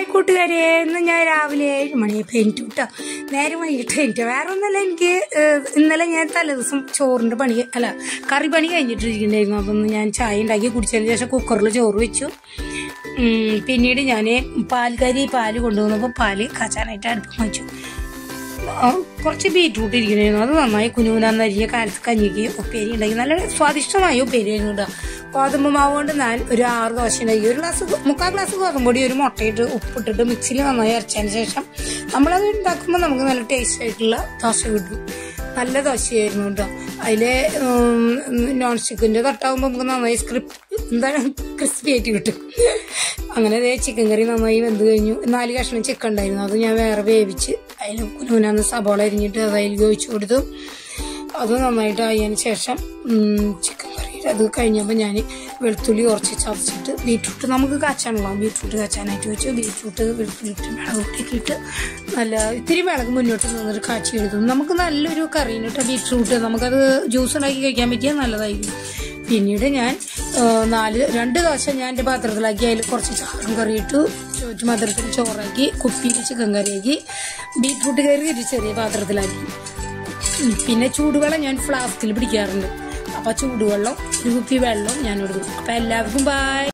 hi കൂട്ടുകാരെ ഇന്ന് ഞാൻ രാവിലെ ഏഴ് മണിയപ്പോൾ എനിക്ക് കേട്ടോ നേരെ വൈകിട്ട് എനിക്ക് വേറെ ഒന്നല്ല എനിക്ക് ഏഹ്, ഇന്നലെ ഞാൻ തലേദിവസം ചോറിൻ്റെ പണി അല്ല കറി പണി കഴിഞ്ഞിട്ടിരിക്കണ്ടായിരുന്നു അപ്പം ഒന്ന് ഞാൻ ചായ ഉണ്ടാക്കി കുടിച്ചതിന് ശേഷം കുക്കറിൽ ചോറ് വെച്ചു ഉം, പിന്നീട് ഞാൻ പാൽക്കരി പാല് കൊണ്ടുവന്നപ്പോൾ പാല് കാച്ചാനായിട്ട് അടുപ്പം വെച്ചു ആ, കുറച്ച് ബീറ്റ്റൂട്ട് ഇരിക്കണായിരുന്നു അത് നന്നായി കുഞ്ഞുകുനാന്നരിഞ്ഞ കാലത്ത് കഞ്ഞിക്ക് ഉപ്പേരി ഉണ്ടാക്കി നല്ല സ്വാദിഷ്ടമായ ഉപ്പേരി ആയിരുന്നു കേട്ടോ ഗോതമ്പ് മാവ് കൊണ്ട് ഞാൻ ഒരു ആറ് ദോശ ഉണ്ടാക്കി ഒരു ഗ്ലാസ് ഗോ- മുക്കാൽ ഗ്ലാസ് ഗോതമ്പ് പൊടി ഒരു മുട്ടയിട്ട് ഉപ്പിട്ടിട്ട് മിക്സിയിൽ നന്നായി അരച്ചതിന് ശേഷം നമ്മളത് ഉണ്ടാക്കുമ്പോൾ നമുക്ക് നല്ല ടേസ്റ്റ് ആയിട്ടുള്ള ദോശ കിട്ടും നല്ല ദോശയായിരുന്നു കേട്ടോ അതില് നോൺ സ്റ്റിക്കിന്റെ തട്ടാകുമ്പോൾ നമുക്ക് നന്നായി സ്ക്രിപ്റ്റ് എന്താണ് ക്രിസ്പി ആയിട്ട് കിട്ടും അങ്ങനെ ദേ ചിക്കൻ കറി നന്നായി വെന്ത് കഴിഞ്ഞു നാല് കഷ്ണം ചിക്കൻ ഉണ്ടായിരുന്നു അത് ഞാൻ വേറെ വേവിച്ച് അതിൽ കുനുകുനാന്ന് സബോള അരിഞ്ഞിട്ട് അത് അതിൽ ഒഴിച്ചു കൊടുത്തു അത് നന്നായിട്ട് ആയതിനു ശേഷം ഉം, ചിക്കൻ കറി അത് കഴിഞ്ഞപ്പോൾ ഞാൻ വെളുത്തുള്ളി കുറച്ച് ചതച്ചിട്ട് ബീട്രൂട്ട് നമുക്ക് കാച്ചാനുള്ള ബീട്രൂട്ട് കാച്ചാനായിട്ട് വെച്ചു ബീട്രൂട്ട് വെളുത്തുള്ളിട്ട് മിളക് പൊടിയൊക്കെ ഇട്ട് നല്ല ഇത്തിരി മിളക് മുന്നോട്ട് നിന്നിട്ട് കാച്ചി എടുക്കും നമുക്ക് നല്ലൊരു കറീന് കേട്ടോ ബീട്രൂട്ട് നമുക്കത് ജ്യൂസ് ഉണ്ടാക്കി കഴിക്കാൻ പറ്റിയാൽ നല്ലതായിരിക്കും പിന്നീട് ഞാൻ ആ, നാല് രണ്ട് ദോശ ഞാൻ എൻ്റെ പാത്രത്തിലാക്കി അതിൽ കുറച്ച് ചാറും കറി ഇട്ടു ചോറ്റ് പാത്രത്തിൽ ചോറാക്കി കുപ്പിയിൽ ചിക്കൻ കറിയാക്കി ബീട്രൂട്ട് കറി ഒരു ചെറിയ പാത്രത്തിലാക്കി ഉം, പിന്നെ ചൂടുവെള്ളം ഞാൻ ഫ്ലാസ്കിൽ പിടിക്കാറുണ്ട് അപ്പൊ ചൂടുവെള്ളം ഒരു കുപ്പി വെള്ളം ഞാൻ എടുക്കും അപ്പൊ എല്ലാവർക്കും ബൈ